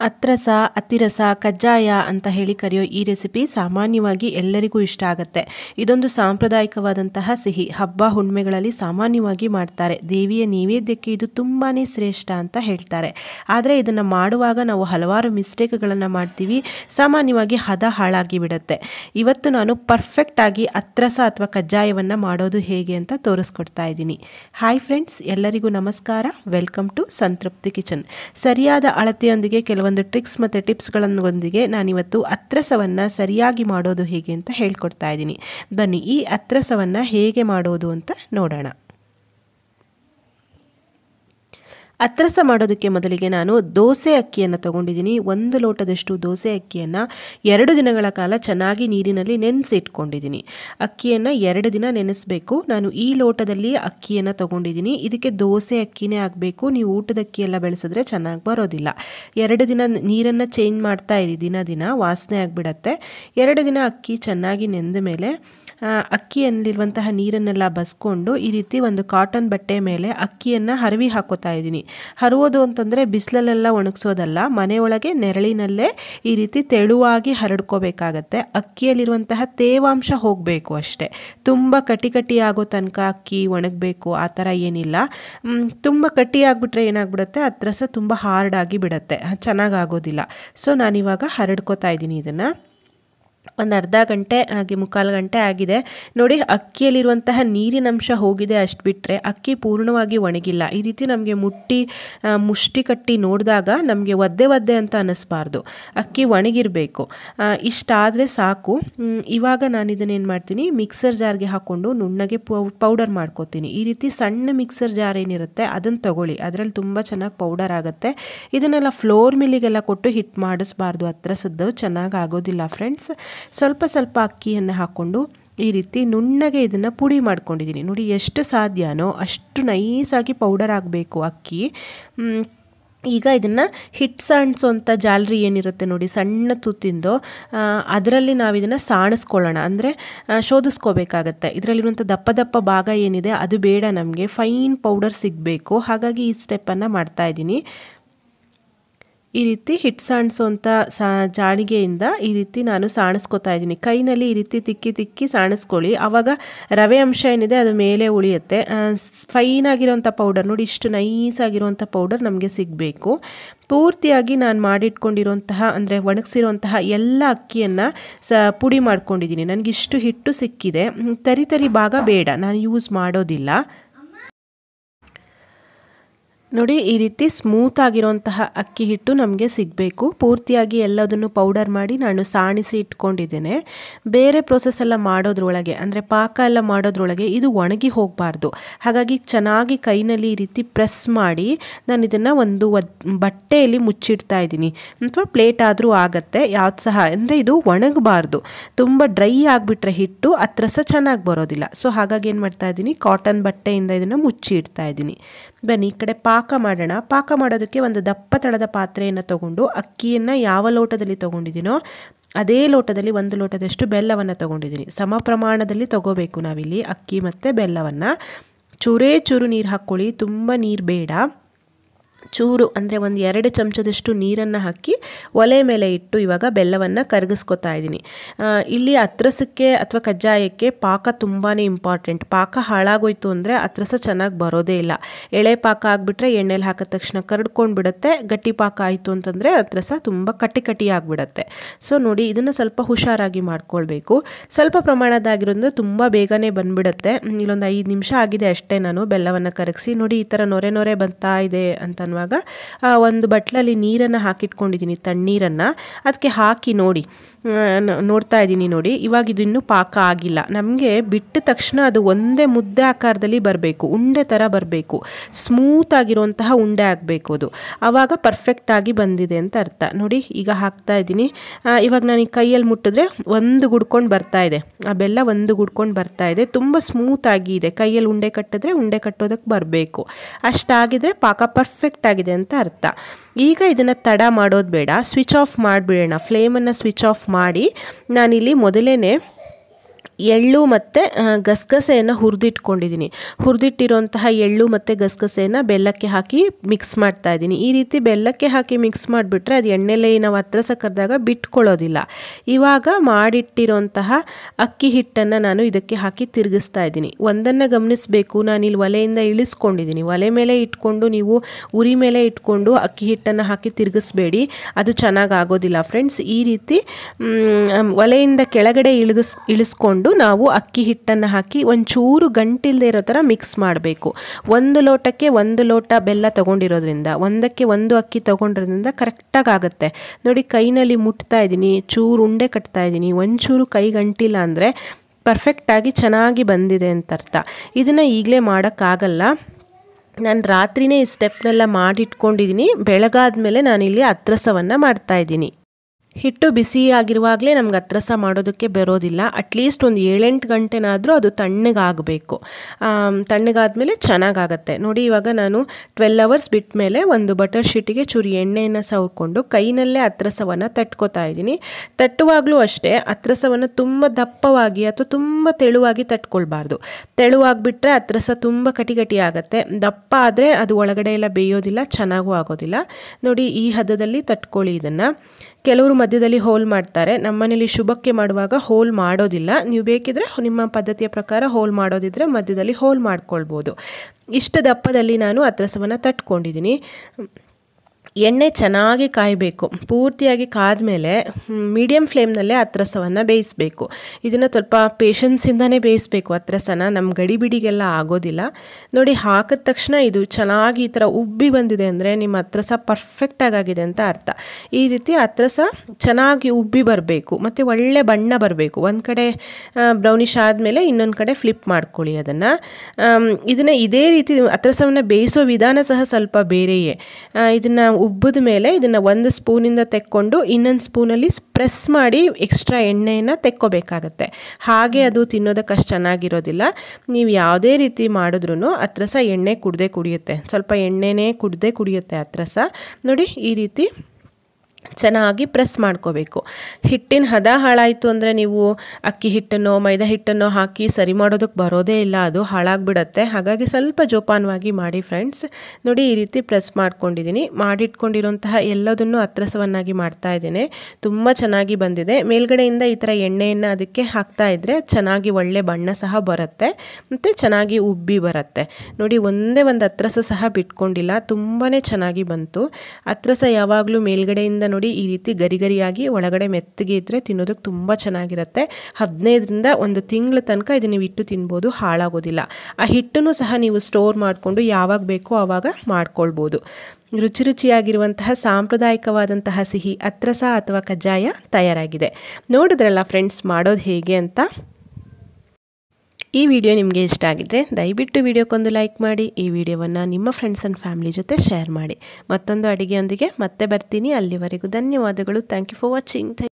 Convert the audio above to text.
ಅತ್ರಸ ಅತಿರಸ ಕಜ್ಜಾಯ ಅಂತ ಹೇಳಿ ಕರೆಯೋ ಈ ರೆಸಿಪಿ ಸಾಮಾನ್ಯವಾಗಿ ಎಲ್ಲರಿಗೂ ಇಷ್ಟ ಆಗುತ್ತೆ ಇದೊಂದು ಸಾಂಪ್ರದಾಯಿಕವಾದಂತಹ ಸಿಹಿ ಹಬ್ಬ ಹುಣ್ಮೆಗಳಲ್ಲಿ ಸಾಮಾನ್ಯವಾಗಿ ಮಾಡ್ತಾರೆ ದೇವಿಯ ನೈವೇದ್ಯಕ್ಕೆ ಇದು ತುಂಬಾ ಶ್ರೇಷ್ಠ ಅಂತ ಹೇಳ್ತಾರೆ ಆದರೆ ಇದನ್ನು ಮಾಡುವಾಗ ನಾವು ಹಲವಾರು ಮಿಸ್ಟೇಕ್ಗಳನ್ನು ಮಾಡ್ತೀವಿ ಸಾಮಾನ್ಯವಾಗಿ ಹದ ಹಾಳಾಗಿ ಬಿಡುತ್ತೆ ಇವತ್ತು ನಾನು ಪರ್ಫೆಕ್ಟಾಗಿ ಅತ್ರಸ ಅಥವಾ ಕಜ್ಜಾಯವನ್ನು ಮಾಡೋದು ಹೇಗೆ ಅಂತ ತೋರಿಸ್ಕೊಡ್ತಾ ಇದ್ದೀನಿ ಹಾಯ್ ಫ್ರೆಂಡ್ಸ್ ಎಲ್ಲರಿಗೂ ನಮಸ್ಕಾರ ವೆಲ್ಕಮ್ ಟು ಸಂತೃಪ್ತಿ ಕಿಚನ್ ಸರಿಯಾದ ಅಳತೆಯೊಂದಿಗೆ ಕೆಲವೊಂದು ಟ್ರಿಕ್ಸ್ ಮತ್ತು ಟಿಪ್ಸ್ಗಳನ್ನೊಂದಿಗೆ ನಾನಿವತ್ತು ಅತ್ರಸವನ್ನು ಸರಿಯಾಗಿ ಮಾಡೋದು ಹೇಗೆ ಅಂತ ಹೇಳ್ಕೊಡ್ತಾ ಇದ್ದೀನಿ ಬನ್ನಿ ಈ ಅತ್ರಸವನ್ನು ಹೇಗೆ ಮಾಡೋದು ಅಂತ ನೋಡೋಣ ಅತ್ರಸ ಮಾಡೋದಕ್ಕೆ ಮೊದಲಿಗೆ ನಾನು ದೋಸೆ ಅಕ್ಕಿಯನ್ನು ತೊಗೊಂಡಿದ್ದೀನಿ ಒಂದು ಲೋಟದಷ್ಟು ದೋಸೆ ಅಕ್ಕಿಯನ್ನು ಎರಡು ದಿನಗಳ ಕಾಲ ಚೆನ್ನಾಗಿ ನೀರಿನಲ್ಲಿ ನೆನೆಸಿ ಇಟ್ಕೊಂಡಿದ್ದೀನಿ ಅಕ್ಕಿಯನ್ನು ಎರಡು ದಿನ ನೆನೆಸಬೇಕು ನಾನು ಈ ಲೋಟದಲ್ಲಿ ಅಕ್ಕಿಯನ್ನು ತೊಗೊಂಡಿದ್ದೀನಿ ಇದಕ್ಕೆ ದೋಸೆ ಅಕ್ಕಿನೇ ಆಗಬೇಕು ನೀವು ಊಟದ ಅಕ್ಕಿ ಎಲ್ಲ ಬೆಳೆಸಿದ್ರೆ ಚೆನ್ನಾಗಿ ಬರೋದಿಲ್ಲ ಎರಡು ದಿನ ನೀರನ್ನು ಚೇಂಜ್ ಮಾಡ್ತಾ ಇರಿ ದಿನ ದಿನ ವಾಸನೆ ಆಗಿಬಿಡತ್ತೆ ಎರಡು ದಿನ ಅಕ್ಕಿ ಚೆನ್ನಾಗಿ ನೆಂದ ಮೇಲೆ ಅಕ್ಕಿಯಲ್ಲಿರುವಂತಹ ನೀರನ್ನೆಲ್ಲ ಬಸ್ಕೊಂಡು ಈ ರೀತಿ ಒಂದು ಕಾಟನ್ ಬಟ್ಟೆ ಮೇಲೆ ಅಕ್ಕಿಯನ್ನು ಹರವಿ ಹಾಕೋತಾ ಇದ್ದೀನಿ ಹರುವುದು ಅಂತಂದರೆ ಬಿಸಿಲಲ್ಲೆಲ್ಲ ಒಣಗಿಸೋದಲ್ಲ ಮನೆಯೊಳಗೆ ನೆರಳಿನಲ್ಲೇ ಈ ರೀತಿ ತೆಳುವಾಗಿ ಹರಡ್ಕೋಬೇಕಾಗತ್ತೆ ಅಕ್ಕಿಯಲ್ಲಿರುವಂತಹ ತೇವಾಂಶ ಹೋಗಬೇಕು ಅಷ್ಟೇ ತುಂಬ ಕಟಿ ಕಟಿ ಆಗೋ ತನಕ ಅಕ್ಕಿ ಒಣಗಬೇಕು ಆ ಥರ ಏನಿಲ್ಲ ತುಂಬ ಕಟ್ಟಿ ಆಗಿಬಿಟ್ರೆ ಏನಾಗ್ಬಿಡುತ್ತೆ ಅತ್ರಸ ತುಂಬ ಹಾರ್ಡ್ ಆಗಿ ಬಿಡುತ್ತೆ ಚೆನ್ನಾಗಿ ಆಗೋದಿಲ್ಲ ಸೊ ನಾನಿವಾಗ ಹರಡ್ಕೋತಾ ಇದ್ದೀನಿ ಇದನ್ನು ಒಂದು ಅರ್ಧ ಗಂಟೆ ಹಾಗೆ ಮುಕ್ಕಾಲು ಗಂಟೆ ಆಗಿದೆ ನೋಡಿ ಅಕ್ಕಿಯಲ್ಲಿರುವಂತಹ ನೀರಿನ ಅಂಶ ಹೋಗಿದೆ ಅಷ್ಟು ಬಿಟ್ಟರೆ ಅಕ್ಕಿ ಪೂರ್ಣವಾಗಿ ಒಣಗಿಲ್ಲ ಈ ರೀತಿ ನಮಗೆ ಮುಟ್ಟಿ ಮುಷ್ಟಿ ಕಟ್ಟಿ ನೋಡಿದಾಗ ನಮಗೆ ಒದ್ದೆ ಒದ್ದೆ ಅಂತ ಅನ್ನಿಸ್ಬಾರ್ದು ಅಕ್ಕಿ ಒಣಗಿರಬೇಕು ಇಷ್ಟಾದರೆ ಸಾಕು ಇವಾಗ ನಾನು ಇದನ್ನೇನು ಮಾಡ್ತೀನಿ ಮಿಕ್ಸರ್ ಜಾರ್ಗೆ ಹಾಕ್ಕೊಂಡು ನುಣ್ಣಗೆ ಪೌಡರ್ ಮಾಡ್ಕೋತೀನಿ ಈ ರೀತಿ ಸಣ್ಣ ಮಿಕ್ಸರ್ ಜಾರ್ ಏನಿರುತ್ತೆ ಅದನ್ನು ತಗೊಳ್ಳಿ ಅದರಲ್ಲಿ ತುಂಬ ಚೆನ್ನಾಗಿ ಪೌಡರ್ ಆಗುತ್ತೆ ಇದನ್ನೆಲ್ಲ ಫ್ಲೋರ್ ಮಿಲ್ಲಿಗೆಲ್ಲ ಕೊಟ್ಟು ಹಿಟ್ ಮಾಡಿಸ್ಬಾರ್ದು ಹತ್ರ ಸದ್ದು ಚೆನ್ನಾಗಿ ಆಗೋದಿಲ್ಲ ಫ್ರೆಂಡ್ಸ್ ಸ್ವಲ್ಪ ಸ್ವಲ್ಪ ಅಕ್ಕಿಯನ್ನು ಹಾಕ್ಕೊಂಡು ಈ ರೀತಿ ನುಣ್ಣಗೆ ಇದನ್ನು ಪುಡಿ ಮಾಡ್ಕೊಂಡಿದ್ದೀನಿ ನೋಡಿ ಎಷ್ಟು ಸಾಧ್ಯನೋ ಅಷ್ಟು ನೈಸಾಗಿ ಪೌಡರ್ ಆಗಬೇಕು ಅಕ್ಕಿ ಈಗ ಇದನ್ನು ಹಿಟ್ ಸಾಣಿಸೋಂಥ ಜಾಲರಿ ಏನಿರುತ್ತೆ ನೋಡಿ ಸಣ್ಣ ತುತ್ತಿಂದು ಅದರಲ್ಲಿ ನಾವು ಇದನ್ನು ಸಾಣಿಸ್ಕೊಳ್ಳೋಣ ಅಂದರೆ ಶೋಧಿಸ್ಕೋಬೇಕಾಗತ್ತೆ ಇದರಲ್ಲಿರುವಂಥ ದಪ್ಪ ದಪ್ಪ ಭಾಗ ಏನಿದೆ ಅದು ಬೇಡ ನಮಗೆ ಫೈನ್ ಪೌಡರ್ ಸಿಗಬೇಕು ಹಾಗಾಗಿ ಈ ಸ್ಟೆಪ್ಪನ್ನು ಮಾಡ್ತಾಯಿದ್ದೀನಿ ಈ ರೀತಿ ಹಿಟ್ ಸಾಣಿಸೋಂಥ ಸಾ ಜಾಳಿಗೆಯಿಂದ ಈ ರೀತಿ ನಾನು ಸಾಣಿಸ್ಕೊತಾ ಇದ್ದೀನಿ ಕೈನಲ್ಲಿ ಈ ರೀತಿ ತಿಕ್ಕಿ ತಿಕ್ಕಿ ಸಾಣಿಸ್ಕೊಳ್ಳಿ ಆವಾಗ ರವೆ ಅಂಶ ಏನಿದೆ ಅದು ಮೇಲೆ ಉಳಿಯುತ್ತೆ ಫೈನ್ ಆಗಿರೋಂಥ ಪೌಡರ್ ನೋಡಿ ಇಷ್ಟು ನೈಸ್ ಆಗಿರೋಂಥ ಪೌಡರ್ ನಮಗೆ ಸಿಗಬೇಕು ಪೂರ್ತಿಯಾಗಿ ನಾನು ಮಾಡಿಟ್ಕೊಂಡಿರೋಂತಹ ಅಂದರೆ ಒಣಗಿಸಿರೋಂತಹ ಎಲ್ಲ ಅಕ್ಕಿಯನ್ನು ಸ ಪುಡಿ ಮಾಡ್ಕೊಂಡಿದ್ದೀನಿ ನನಗಿಷ್ಟು ಹಿಟ್ಟು ಸಿಕ್ಕಿದೆ ತರಿ ತರಿ ಭಾಗ ಬೇಡ ನಾನು ಯೂಸ್ ಮಾಡೋದಿಲ್ಲ ನೋಡಿ ಈ ರೀತಿ ಸ್ಮೂತ್ ಆಗಿರೋಂತಹ ಅಕ್ಕಿ ಹಿಟ್ಟು ನಮಗೆ ಸಿಗಬೇಕು ಪೂರ್ತಿಯಾಗಿ ಎಲ್ಲದನ್ನು ಪೌಡರ್ ಮಾಡಿ ನಾನು ಸಾಣಿಸಿ ಇಟ್ಕೊಂಡಿದ್ದೇನೆ ಬೇರೆ ಪ್ರೊಸೆಸ್ ಎಲ್ಲ ಮಾಡೋದ್ರೊಳಗೆ ಅಂದರೆ ಪಾಕ ಎಲ್ಲ ಮಾಡೋದ್ರೊಳಗೆ ಇದು ಒಣಗಿ ಹೋಗಬಾರ್ದು ಹಾಗಾಗಿ ಚೆನ್ನಾಗಿ ಕೈನಲ್ಲಿ ಈ ರೀತಿ ಪ್ರೆಸ್ ಮಾಡಿ ನಾನು ಇದನ್ನು ಒಂದು ಬಟ್ಟೆಯಲ್ಲಿ ಮುಚ್ಚಿಡ್ತಾ ಇದ್ದೀನಿ ಅಥವಾ ಪ್ಲೇಟ್ ಆದರೂ ಆಗತ್ತೆ ಯಾವ್ದು ಸಹ ಅಂದರೆ ಇದು ಒಣಗಬಾರ್ದು ತುಂಬ ಡ್ರೈ ಆಗಿಬಿಟ್ರೆ ಹಿಟ್ಟು ಹತ್ರ ಸಹ ಚೆನ್ನಾಗಿ ಬರೋದಿಲ್ಲ ಸೊ ಹಾಗಾಗಿ ಏನು ಮಾಡ್ತಾ ಇದ್ದೀನಿ ಕಾಟನ್ ಬಟ್ಟೆಯಿಂದ ಇದನ್ನು ಮುಚ್ಚಿ ಇಡ್ತಾ ಇದ್ದೀನಿ ಬನ್ನಿ ಈ ಕಡೆ ಪಾಕ ಮಾಡೋಣ ಪಾಕ ಮಾಡೋದಕ್ಕೆ ಒಂದು ದಪ್ಪ ತಳದ ಪಾತ್ರೆಯನ್ನು ತಗೊಂಡು ಅಕ್ಕಿಯನ್ನು ಯಾವ ಲೋಟದಲ್ಲಿ ತೊಗೊಂಡಿದ್ದೀನೋ ಅದೇ ಲೋಟದಲ್ಲಿ ಒಂದು ಲೋಟದಷ್ಟು ಬೆಲ್ಲವನ್ನು ತೊಗೊಂಡಿದ್ದೀನಿ ಸಮ ಪ್ರಮಾಣದಲ್ಲಿ ತೊಗೋಬೇಕು ನಾವಿಲ್ಲಿ ಅಕ್ಕಿ ಮತ್ತು ಬೆಲ್ಲವನ್ನು ಚೂರೇ ಚೂರು ನೀರು ಹಾಕ್ಕೊಳ್ಳಿ ತುಂಬ ನೀರು ಬೇಡ ಚೂರು ಅಂದರೆ ಒಂದು ಎರಡು ಚಮಚದಷ್ಟು ನೀರನ್ನು ಹಾಕಿ ಒಲೆ ಮೇಲೆ ಇಟ್ಟು ಇವಾಗ ಬೆಲ್ಲವನ್ನು ಕರಗಿಸ್ಕೊತಾ ಇದ್ದೀನಿ ಇಲ್ಲಿ ಅತ್ರಸಕ್ಕೆ ಅಥವಾ ಕಜ್ಜಾಯಕ್ಕೆ ಪಾಕ ತುಂಬಾ ಇಂಪಾರ್ಟೆಂಟ್ ಪಾಕ ಹಾಳಾಗೋಯ್ತು ಅಂದರೆ ಅತ್ರಸ ಚೆನ್ನಾಗಿ ಬರೋದೇ ಇಲ್ಲ ಎಳೆ ಪಾಕ ಆಗಿಬಿಟ್ರೆ ಎಣ್ಣೆಲಿ ಹಾಕಿದ ತಕ್ಷಣ ಕರಡ್ಕೊಂಡು ಬಿಡುತ್ತೆ ಗಟ್ಟಿ ಪಾಕ ಆಯಿತು ಅಂತಂದರೆ ಅತ್ರಸ ತುಂಬ ಕಟ್ಟಿ ಕಟ್ಟಿ ಆಗಿಬಿಡತ್ತೆ ಸೊ ನೋಡಿ ಇದನ್ನು ಸ್ವಲ್ಪ ಹುಷಾರಾಗಿ ಮಾಡ್ಕೊಳ್ಬೇಕು ಸ್ವಲ್ಪ ಪ್ರಮಾಣದಾಗಿರೋದ್ರಿಂದ ತುಂಬ ಬೇಗನೆ ಬಂದುಬಿಡುತ್ತೆ ಇಲ್ಲೊಂದು ಐದು ನಿಮಿಷ ಆಗಿದೆ ಅಷ್ಟೇ ನಾನು ಬೆಲ್ಲವನ್ನು ಕರಗಿಸಿ ನೋಡಿ ಈ ಥರ ನೊರೆ ನೊರೆ ಬರ್ತಾ ಇದೆ ಅಂತ ಒಂದು ಬಟ್ಲಲ್ಲಿ ನೀರನ್ನು ಹಾಕಿಟ್ಕೊಂಡಿದ್ದೀನಿ ತಣ್ಣೀರನ್ನು ಅದಕ್ಕೆ ಹಾಕಿ ನೋಡಿ ನೋಡ್ತಾ ಇದ್ದೀನಿ ನೋಡಿ ಇವಾಗ ಇದು ಇನ್ನೂ ಪಾಕ ಆಗಿಲ್ಲ ನಮಗೆ ಬಿಟ್ಟ ತಕ್ಷಣ ಅದು ಒಂದೇ ಮುದ್ದೆ ಆಕಾರದಲ್ಲಿ ಬರಬೇಕು ಉಂಡೆ ಥರ ಬರಬೇಕು ಸ್ಮೂತ್ ಆಗಿರುವಂತಹ ಉಂಡೆ ಆಗಬೇಕು ಅದು ಆವಾಗ ಪರ್ಫೆಕ್ಟಾಗಿ ಬಂದಿದೆ ಅಂತ ಅರ್ಥ ನೋಡಿ ಈಗ ಹಾಕ್ತಾ ಇದ್ದೀನಿ ಇವಾಗ ನಾನು ಈ ಕೈಯಲ್ಲಿ ಮುಟ್ಟಿದ್ರೆ ಒಂದು ಗುಡ್ಕೊಂಡು ಬರ್ತಾ ಇದೆ ಆ ಬೆಲ್ಲ ಒಂದು ಗುಡ್ಕೊಂಡು ಬರ್ತಾ ಇದೆ ತುಂಬ ಸ್ಮೂತ್ ಆಗಿ ಇದೆ ಕೈಯಲ್ಲಿ ಉಂಡೆ ಕಟ್ಟಿದ್ರೆ ಉಂಡೆ ಕಟ್ಟೋದಕ್ಕೆ ಬರಬೇಕು ಅಷ್ಟಾಗಿದ್ರೆ ಪಾಕ ಪರ್ಫೆಕ್ಟ್ ಆಗಿದೆ ಅಂತ ಅರ್ಥ ಈಗ ಇದನ್ನು ತಡ ಮಾಡೋದು ಬೇಡ ಸ್ವಿಚ್ ಆಫ್ ಮಾಡಿಬಿಡೋಣ ಫ್ಲೇಮನ್ನು ಸ್ವಿಚ್ ಆಫ್ ಮಾಡಿ ನಾನಿಲ್ಲಿ ಮೊದಲೇ ಎಳ್ಳು ಮತ್ತು ಗಸಗಸೆಯನ್ನು ಹುರಿದಿಟ್ಕೊಂಡಿದ್ದೀನಿ ಹುರಿದಿಟ್ಟಿರುವಂತಹ ಎಳ್ಳು ಮತ್ತು ಗಸಗಸೆಯನ್ನು ಬೆಲ್ಲಕ್ಕೆ ಹಾಕಿ ಮಿಕ್ಸ್ ಮಾಡ್ತಾ ಇದ್ದೀನಿ ಈ ರೀತಿ ಬೆಲ್ಲಕ್ಕೆ ಹಾಕಿ ಮಿಕ್ಸ್ ಮಾಡಿಬಿಟ್ರೆ ಅದು ಎಣ್ಣೆಲೆ ನಾವು ಹತ್ರಸ ಕರೆದಾಗ ಬಿಟ್ಕೊಳ್ಳೋದಿಲ್ಲ ಇವಾಗ ಮಾಡಿಟ್ಟಿರುವಂತಹ ಅಕ್ಕಿ ಹಿಟ್ಟನ್ನು ನಾನು ಇದಕ್ಕೆ ಹಾಕಿ ತಿರುಗಿಸ್ತಾ ಇದ್ದೀನಿ ಒಂದನ್ನು ಗಮನಿಸಬೇಕು ನಾನಿಲ್ಲಿ ಒಲೆಯಿಂದ ಇಳಿಸ್ಕೊಂಡಿದ್ದೀನಿ ಒಲೆ ಮೇಲೆ ಇಟ್ಕೊಂಡು ನೀವು ಉರಿ ಮೇಲೆ ಇಟ್ಕೊಂಡು ಅಕ್ಕಿ ಹಿಟ್ಟನ್ನು ಹಾಕಿ ತಿರುಗಿಸ್ಬೇಡಿ ಅದು ಚೆನ್ನಾಗಿ ಆಗೋದಿಲ್ಲ ಫ್ರೆಂಡ್ಸ್ ಈ ರೀತಿ ಒಲೆಯಿಂದ ಕೆಳಗಡೆ ಇಳಿಸ್ ಇಳಿಸ್ಕೊಂಡು ನಾವು ಅಕ್ಕಿ ಹಿಟ್ಟನ್ನು ಹಾಕಿ ಒಂಚೂರು ಗಂಟಿಲ್ಲದೆ ಇರೋ ಥರ ಮಿಕ್ಸ್ ಮಾಡಬೇಕು ಒಂದು ಲೋಟಕ್ಕೆ ಒಂದು ಲೋಟ ಬೆಲ್ಲ ತೊಗೊಂಡಿರೋದ್ರಿಂದ ಒಂದಕ್ಕೆ ಒಂದು ಅಕ್ಕಿ ತೊಗೊಂಡಿರೋದ್ರಿಂದ ಕರೆಕ್ಟಾಗಿ ಆಗುತ್ತೆ ನೋಡಿ ಕೈನಲ್ಲಿ ಮುಟ್ತಾ ಇದ್ದೀನಿ ಚೂರು ಉಂಡೆ ಕಟ್ತಾ ಇದ್ದೀನಿ ಒಂಚೂರು ಕೈ ಗಂಟಿಲ್ಲ ಅಂದರೆ ಪರ್ಫೆಕ್ಟಾಗಿ ಚೆನ್ನಾಗಿ ಬಂದಿದೆ ಅಂತ ಅರ್ಥ ಇದನ್ನು ಈಗಲೇ ಮಾಡೋಕ್ಕಾಗಲ್ಲ ನಾನು ರಾತ್ರಿನೇ ಈ ಸ್ಟೆಪ್ನೆಲ್ಲ ಮಾಡಿಟ್ಕೊಂಡಿದ್ದೀನಿ ಬೆಳಗಾದ ಮೇಲೆ ನಾನಿಲ್ಲಿ ಅತ್ರಸವನ್ನು ಮಾಡ್ತಾಯಿದ್ದೀನಿ ಹಿಟ್ಟು ಬಿಸಿಯಾಗಿರುವಾಗಲೇ ನಮ್ಗೆ ಅತ್ರಸ ಮಾಡೋದಕ್ಕೆ ಬರೋದಿಲ್ಲ ಅಟ್ಲೀಸ್ಟ್ ಒಂದು ಏಳೆಂಟು ಗಂಟೆನಾದರೂ ಅದು ತಣ್ಣಗಾಗಬೇಕು ತಣ್ಣಗಾದ್ಮೇಲೆ ಚೆನ್ನಾಗಾಗತ್ತೆ ನೋಡಿ ಇವಾಗ ನಾನು ಟ್ವೆಲ್ ಅವರ್ಸ್ ಬಿಟ್ಟ ಮೇಲೆ ಒಂದು ಬಟರ್ ಶೀಟಿಗೆ ಚೂರಿ ಎಣ್ಣೆಯನ್ನು ಸವರ್ಕೊಂಡು ಕೈನಲ್ಲೇ ಅತ್ರಸವನ್ನು ತಟ್ಕೋತಾ ಇದ್ದೀನಿ ತಟ್ಟುವಾಗಲೂ ಅಷ್ಟೇ ಅತ್ರಸವನ್ನು ತುಂಬ ದಪ್ಪವಾಗಿ ಅಥವಾ ತುಂಬ ತೆಳುವಾಗಿ ತಟ್ಕೊಳ್ಬಾರ್ದು ತೆಳುವಾಗಿಬಿಟ್ರೆ ಅತ್ರಸ ತುಂಬ ಕಟಿ ಕಟಿ ಆಗುತ್ತೆ ದಪ್ಪ ಆದರೆ ಅದು ಒಳಗಡೆ ಎಲ್ಲ ಬೇಯೋದಿಲ್ಲ ಚೆನ್ನಾಗೂ ಆಗೋದಿಲ್ಲ ನೋಡಿ ಈ ಹದದಲ್ಲಿ ತಟ್ಕೊಳ್ಳಿ ಇದನ್ನು ಕೆಲವರು ಮಧ್ಯದಲ್ಲಿ ಹೋಲ್ ಮಾಡ್ತಾರೆ ನಮ್ಮನೇಲಿ ಶುಭಕ್ಕೆ ಮಾಡುವಾಗ ಹೋಲ್ ಮಾಡೋದಿಲ್ಲ ನೀವು ಬೇಕಿದ್ರೆ ನಿಮ್ಮ ಪದ್ಧತಿಯ ಪ್ರಕಾರ ಹೋಲ್ ಮಾಡೋದಿದ್ರೆ ಮಧ್ಯದಲ್ಲಿ ಹೋಲ್ ಮಾಡ್ಕೊಳ್ಬೋದು ಇಷ್ಟು ದಪ್ಪದಲ್ಲಿ ನಾನು ಅತ್ರಸವನ್ನು ತಟ್ಕೊಂಡಿದ್ದೀನಿ ಎಣ್ಣೆ ಚೆನ್ನಾಗಿ ಕಾಯಬೇಕು ಪೂರ್ತಿಯಾಗಿ ಕಾದ್ಮೇಲೆ ಮೀಡಿಯಮ್ ಫ್ಲೇಮ್ನಲ್ಲೇ ಅತ್ರಸವನ್ನು ಬೇಯಿಸಬೇಕು ಇದನ್ನು ಸ್ವಲ್ಪ ಪೇಷನ್ಸಿಂದನೇ ಬೇಯಿಸಬೇಕು ಅತ್ರಸನ ನಮ್ಮ ಗಡಿಬಿಡಿಗೆಲ್ಲ ಆಗೋದಿಲ್ಲ ನೋಡಿ ಹಾಕಿದ ತಕ್ಷಣ ಇದು ಚೆನ್ನಾಗಿ ಈ ಥರ ಉಬ್ಬಿ ಬಂದಿದೆ ಅಂದರೆ ನಿಮ್ಮ ಅತ್ರಸ ಪರ್ಫೆಕ್ಟಾಗಿ ಆಗಿದೆ ಅಂತ ಅರ್ಥ ಈ ರೀತಿ ಅತ್ರಸ ಚೆನ್ನಾಗಿ ಉಬ್ಬಿ ಬರಬೇಕು ಮತ್ತು ಒಳ್ಳೆ ಬಣ್ಣ ಬರಬೇಕು ಒಂದು ಕಡೆ ಬ್ರೌನಿಷ್ ಆದಮೇಲೆ ಇನ್ನೊಂದು ಕಡೆ ಫ್ಲಿಪ್ ಮಾಡ್ಕೊಳ್ಳಿ ಅದನ್ನು ಇದನ್ನು ಇದೇ ರೀತಿ ಅತ್ರಸವನ್ನು ಬೇಯಿಸೋ ವಿಧಾನ ಸಹ ಸ್ವಲ್ಪ ಬೇರೆಯೇ ಇದನ್ನು ಉಬ್ಬಿದ ಮೇಲೆ ಇದನ್ನು ಒಂದು ಸ್ಪೂನಿಂದ ತೆಕ್ಕೊಂಡು ಇನ್ನೊಂದು ಸ್ಪೂನಲ್ಲಿ ಪ್ರೆಸ್ ಮಾಡಿ ಎಕ್ಸ್ಟ್ರಾ ಎಣ್ಣೆಯನ್ನು ತೆಕ್ಕೋಬೇಕಾಗತ್ತೆ ಹಾಗೆ ಅದು ತಿನ್ನೋದಕ್ಕೆ ಅಷ್ಟು ಚೆನ್ನಾಗಿರೋದಿಲ್ಲ ನೀವು ಯಾವುದೇ ರೀತಿ ಮಾಡಿದ್ರೂ ಅತ್ರಸ ಎಣ್ಣೆ ಕುಡ್ದೇ ಕುಡಿಯುತ್ತೆ ಸ್ವಲ್ಪ ಎಣ್ಣೆನೇ ಕುಡ್ದೇ ಕುಡಿಯುತ್ತೆ ಅತ್ರಸ ನೋಡಿ ಈ ರೀತಿ ಚೆನ್ನಾಗಿ ಪ್ರೆಸ್ ಮಾಡ್ಕೋಬೇಕು ಹಿಟ್ಟಿನ ಹದ ಹಾಳಾಯಿತು ಅಂದರೆ ನೀವು ಅಕ್ಕಿ ಹಿಟ್ಟನ್ನು ಮೈದಾ ಹಿಟ್ಟನ್ನು ಹಾಕಿ ಸರಿ ಮಾಡೋದಕ್ಕೆ ಬರೋದೇ ಇಲ್ಲ ಅದು ಹಾಳಾಗಿಬಿಡತ್ತೆ ಹಾಗಾಗಿ ಸ್ವಲ್ಪ ಜೋಪಾನವಾಗಿ ಮಾಡಿ ಫ್ರೆಂಡ್ಸ್ ನೋಡಿ ಈ ರೀತಿ ಪ್ರೆಸ್ ಮಾಡ್ಕೊಂಡಿದ್ದೀನಿ ಮಾಡಿಟ್ಕೊಂಡಿರೋಂತಹ ಎಲ್ಲದನ್ನು ಅತ್ರಸವನ್ನಾಗಿ ಮಾಡ್ತಾ ಇದ್ದೇನೆ ತುಂಬ ಚೆನ್ನಾಗಿ ಬಂದಿದೆ ಮೇಲ್ಗಡೆಯಿಂದ ಈ ಥರ ಎಣ್ಣೆಯನ್ನು ಅದಕ್ಕೆ ಹಾಕ್ತಾ ಇದ್ದರೆ ಚೆನ್ನಾಗಿ ಒಳ್ಳೆ ಬಣ್ಣ ಸಹ ಬರುತ್ತೆ ಮತ್ತು ಚೆನ್ನಾಗಿ ಉಬ್ಬಿ ಬರುತ್ತೆ ನೋಡಿ ಒಂದೇ ಒಂದು ಅತ್ರಸ ಸಹ ಬಿಟ್ಕೊಂಡಿಲ್ಲ ತುಂಬಾ ಚೆನ್ನಾಗಿ ಬಂತು ಅತ್ರಸ ಯಾವಾಗಲೂ ಮೇಲ್ಗಡೆಯಿಂದ ನೋಡಿ ಈ ರೀತಿ ಗರಿ ಗರಿಯಾಗಿ ಒಳಗಡೆ ಮೆತ್ತಗೆ ಇದ್ದರೆ ತಿನ್ನೋದಕ್ಕೆ ತುಂಬ ಚೆನ್ನಾಗಿರುತ್ತೆ ಹದಿನೈದರಿಂದ ಒಂದು ತಿಂಗಳ ತನಕ ಇದು ನೀವು ಇಟ್ಟು ತಿನ್ಬೋದು ಹಾಳಾಗೋದಿಲ್ಲ ಆ ಹಿಟ್ಟನ್ನು ಸಹ ನೀವು ಸ್ಟೋರ್ ಮಾಡಿಕೊಂಡು ಯಾವಾಗ ಬೇಕೋ ಆವಾಗ ಮಾಡ್ಕೊಳ್ಬೋದು ರುಚಿ ರುಚಿಯಾಗಿರುವಂತಹ ಸಾಂಪ್ರದಾಯಿಕವಾದಂತಹ ಸಿಹಿ ಅತ್ರಸ ಅಥವಾ ಕಜ್ಜಾಯ ತಯಾರಾಗಿದೆ ನೋಡಿದ್ರಲ್ಲ ಫ್ರೆಂಡ್ಸ್ ಮಾಡೋದು ಹೇಗೆ ಅಂತ ಈ ವಿಡಿಯೋ ನಿಮಗೆ ಇಷ್ಟ ಆಗಿದ್ದರೆ ದಯವಿಟ್ಟು ವಿಡಿಯೋಕ್ಕೊಂದು ಲೈಕ್ ಮಾಡಿ ಈ ವಿಡಿಯೋವನ್ನು ನಿಮ್ಮ ಫ್ರೆಂಡ್ಸ್ ಆ್ಯಂಡ್ ಫ್ಯಾಮಿಲಿ ಜೊತೆ ಶೇರ್ ಮಾಡಿ ಮತ್ತೊಂದು ಅಡುಗೆಯೊಂದಿಗೆ ಮತ್ತೆ ಬರ್ತೀನಿ ಅಲ್ಲಿವರೆಗೂ ಧನ್ಯವಾದಗಳು ಥ್ಯಾಂಕ್ ಯು ಫಾರ್ ವಾಚಿಂಗ್